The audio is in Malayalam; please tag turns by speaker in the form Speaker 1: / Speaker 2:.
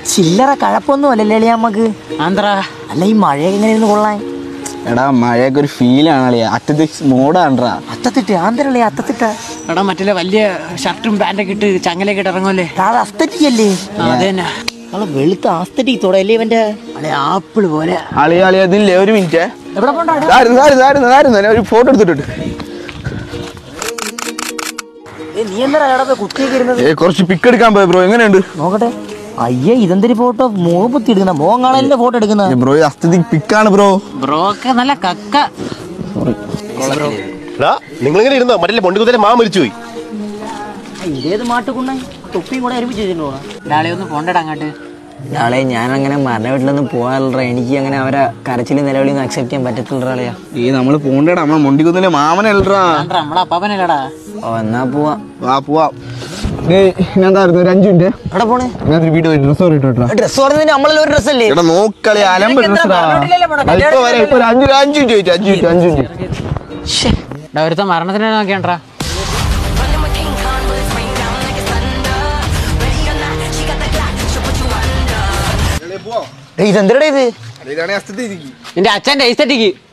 Speaker 1: ചില്ലറ കഴപ്പൊന്നും അല്ലല്ലേ അളിയ നമുക്ക്
Speaker 2: ആന്ധ്ര
Speaker 1: അല്ല ഈ മഴയൊക്കെ എങ്ങനെ ഇരുന്ന് കൊള്ളാൻ
Speaker 3: എടാ മഴയൊക്കെ ഒരു ഫീലാണ് അളിയ അറ്റത്ത് മോഡാണ്ടാ
Speaker 1: അത്തത്തിട്ട് ആന്തരല്ലേ അത്തത്തിട്ട
Speaker 2: എടാ മറ്റേ വലിയ ഷർട്ടും പാൻറ്റൊക്കെ ഇട്ട് ചങ്ങലൊക്കെ ഇട്ട് ഇറങ്ങുമല്ലേ
Speaker 1: അത് അസ്തറ്റിക് അല്ലേ
Speaker 2: ആ, അത് തന്നെ
Speaker 1: നമ്മളെ വെളുത്ത ആസ്തറ്റിക് തോടല്ലേ ഇവന്റെ
Speaker 2: അല്ലെ ആപ്പിൾ പോലെ
Speaker 3: അളിയ അളിയ അതില്ലേ ഒരു മിനിറ്റ്
Speaker 1: എവിടെ പോണ്ടാ
Speaker 3: ഒരു ഫോട്ടോ എടുത്തിട്ട്
Speaker 1: നീ എന്താ കടന്ന് കുത്തിയൊക്കെ ഇരുന്നത്
Speaker 3: ഏ കുറച്ച് പിക്ക് എടുക്കാൻ പോയ ബ്രോ എങ്ങനെയുണ്ട്
Speaker 1: നോക്കട്ടെ അയ്യേ ഇതെന്തൊരു ഫോട്ടോ മുഖപ്പത്തി എടുക്കുന്ന മോൻ കാണാൻ ഫോട്ടോ എടുക്കുന്ന
Speaker 3: ബ്രോ ഇത് അസ്ഥിതിക്ക് പിക്കാണ് ബ്രോ
Speaker 2: ബ്രോ ഒക്കെ നല്ല കക്ക
Speaker 4: എടാ നിങ്ങളിങ്ങനെ ഇരുന്നോ മറ്റേ മൊണ്ടിക്കുതിലെ മാ മരിച്ചു പോയി
Speaker 1: ഇതേത് മാട്ടുകുണ്ണ തൊപ്പിയും കൂടെ ഒരുമിച്ച് വെച്ചിട്ടുണ്ടോ
Speaker 2: ഒരാളെ ഒന്ന് പോണ്ടടാ അങ്ങോട്ട്
Speaker 5: നാളെ ഞാൻ അങ്ങനെ മരണ വീട്ടിലൊന്നും പോകാനുള്ള എനിക്ക് അങ്ങനെ അവരെ കരച്ചിൽ നിലവിളിയൊന്നും അക്സെപ്റ്റ് ചെയ്യാൻ പറ്റത്തില്ല ആളെയാ
Speaker 3: ഈ നമ്മള് പോണ്ടേടാ നമ്മളെ മൊണ്ടിക്കുന്നിലെ മാമനല്ലടാ
Speaker 2: ആന്ധ്ര നമ്മളെ അപ്പാപ്പനല്ലടാ
Speaker 5: ഓ എന്നാ പോവാം
Speaker 3: വാ പോവാം ഞാൻ എന്തായിരുന്നു ഒരു അഞ്ചു മിനിറ്റ്
Speaker 5: എവിടെ പോണേ
Speaker 3: ഞാൻ ഒരു വീഡിയോ ഡ്രസ് ഇട്ടോ
Speaker 5: ഡ്രസ് പറഞ്ഞതിന് നമ്മളെല്ലാം ഒരു ഡ്രസ് അല്ലേ
Speaker 3: എടാ നോക്കളി അലമ്പ് ഡ്രസ്സാ ഇപ്പൊ വരാം ഇപ്പൊ ഒരു അഞ്ചു അഞ്ചു മിനിറ്റ് ചോദിച്ചു അഞ്ചു മിനിറ്റ് അഞ്ചു മിനിറ്റ്
Speaker 2: എടാ ഒരുത്ത മരണത്തിന് നോക്കിയാണ്ടാ
Speaker 6: Running with King Kong, bullets rain down like it's thunder. Ready or not, she got the Glock, she'll put you under.
Speaker 5: ഇതെന്തരടാ ഇത്
Speaker 3: ഇതാണ് അസ്ഥിതി
Speaker 2: നിന്റെ അച്ഛന്റെ ഐസറ്റിക്ക്